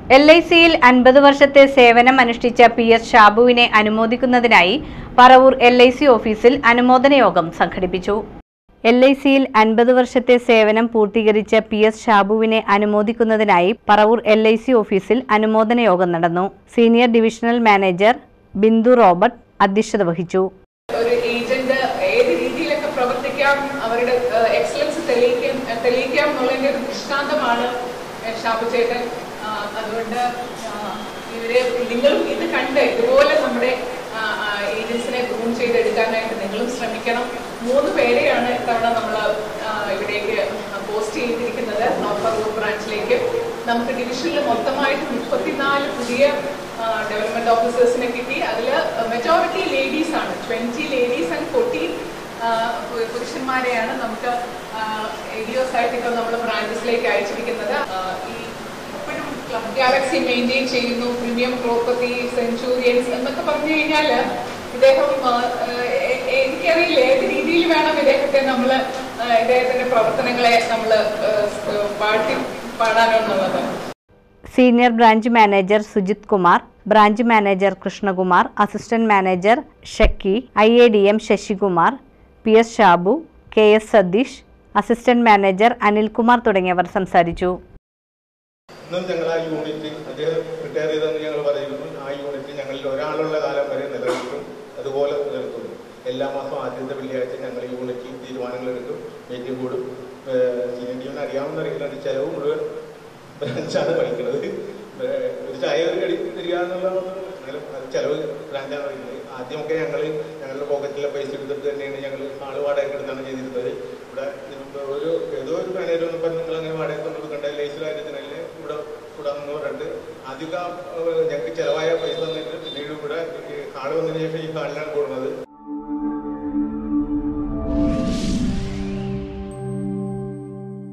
L I സിയിൽ അൻപത് വർഷത്തെ സേവനം അനുഷ്ഠിച്ച പി എസ് ഷാബുവിനെ അനുമോദിക്കുന്നതിനായി പറവൂർ എൽ ഐ സി ഓഫീസിൽ അനുമോദന യോഗം സംഘടിപ്പിച്ചു എൽ ഐ സിയിൽ അൻപത് വർഷത്തെ സേവനം പൂർത്തീകരിച്ച പി എസ് ഷാബുവിനെ അനുമോദിക്കുന്നതിനായി പറവൂർ എൽ ഐ സി ഓഫീസിൽ അനുമോദന യോഗം നടന്നു senior divisional manager Bindu Robert അധ്യക്ഷത വഹിച്ചു ഒരു ഏജന്റ് ഏത് രീതിയിലൊക്കെ പ്രവർത്തിക്കാം അവരുടെ എക്സലൻസ് തെളിയിക്കാം തെളിയിക്കാം എന്നുള്ളതിന്റെ ഒരു ദൃഷ്ടാന്തമാണ് ഏഹ് ഷാബു ചേട്ടൻ ആ, അതുകൊണ്ട് ആ, ഇവരെ നിങ്ങളും ഇത് കണ്ട് ഇതുപോലെ നമ്മുടെ ഏജൻസിനെ ഗ്രൂം ചെയ്തെടുക്കാനായിട്ട് നിങ്ങളും ശ്രമിക്കണം മൂന്ന് പേരെയാണ് ഇത്തവണ നമ്മൾ ഇവിടേക്ക് പോസ്റ്റ് ചെയ്തിരിക്കുന്നത് പറവൂർ ബ്രാഞ്ചിലേക്ക് നമുക്ക് ഡിവിഷനിൽ മൊത്തമായിട്ട് മുപ്പത്തിനാല് പുതിയ ഡെവലപ്മെന്റ് ഓഫീസേഴ്സിനെ കിട്ടി അതിൽ മെജോറിറ്റി ലേഡീസ് ആണ് ട്വന്റി ലേഡീസ് ആൻഡ് ഫോർട്ടി പുരുഷന്മാരെയാണ് നമുക്ക് ഏരിയോസ് ആയിട്ട് ഇപ്പോൾ നമ്മൾ ബ്രാഞ്ചസിലേക്ക് അയച്ചിരിക്കുന്നത് ആ, ഈ ഇപ്പോഴും ക്ലബ് ഗാലക്സി മെയിൻറ്റെയിൻ ചെയ്യുന്നു പ്രീമിയം പ്രോപ്പർട്ടി സെഞ്ചുറിയൻസ് എന്നൊക്കെ പറഞ്ഞു കഴിഞ്ഞാൽ ഇദ്ദേഹം ആ, എ- എ- എനിക്കറിയില്ല ഏത് രീതിയിൽ വേണം ഇദ്ദേഹത്തെ നമ്മൾ ഇദ്ദേഹത്തിന്റെ പ്രവർത്തനങ്ങളെ നമ്മൾ പാട്ടി പാടാനെന്നുള്ളത് senior branch manager Sujith Kumar branch manager Krishnakumar assistant manager Shakki I A D M Sasikumar P S Shabu K S Satheesh assistant manager Anilkumar തുടങ്ങിയവർ സംസാരിച്ചു ഇന്നും ഞങ്ങൾ ആ യൂണിറ്റ് അദ്ദേഹം റിട്ടയർ ചെയ്തെന്ന് ഞങ്ങൾ പറയുന്നു ആ യൂണിറ്റ് ഞങ്ങളിൽ ഒരാളുള്ള കാലം വരെ നിലനിൽക്കും അതുപോലെ നിലനിർത്തുന്നു എല്ലാ മാസവും ആദ്യത്തെ വെള്ളിയാഴ്ച ഞങ്ങൾ യൂണിറ്റ് തീരുമാനങ്ങൾ എടുക്കും മീറ്റിംഗ് കൂടും സീനിയർ ടീമിന് അറിയാവുന്ന അറിയില്ല ചെലവ് മുഴുവൻ ബ്രാഞ്ചാണ് വഹിക്കുന്നത് ഏഹ് ഒരു ചായ ഒരു കടി തരിക എന്നുള്ളതൊന്നും എന്നാലും അത് ചെലവ് ബ്രാഞ്ചാണ് വഹിക്കുന്നത് ആദ്യമൊക്കെ ഞങ്ങൾ ഞങ്ങളുടെ പോക്കറ്റിലെ പൈസ എടുത്തിട്ട് തന്നെയാണ് ഞങ്ങൾ ആള് വാടക എടുത്താണ് ചെയ്തിരുന്നത് ഇവിടെ ഇതിപ്പോ ഒരു ഏതോ ഒരു മാനേജർ ഒന്നും പറഞ്ഞ് നിങ്ങൾ അങ്ങനെ വാടക കൊണ്ട് കൊടുക്കേണ്ട ലൈസ് കാര്യത്തിനല്ലേ ഇവിടെ കൂടാന്ന് പറഞ്ഞിട്ട് ആദ്യമൊക്കെ ആ, ഏഹ് ഞങ്ങൾക്ക് ചെലവായ പൈസ തന്നിട്ട് പിന്നീട് ഇവിടെ ഈ ആള് വന്നതിന് ശേഷം ഈ കാലിനാണ്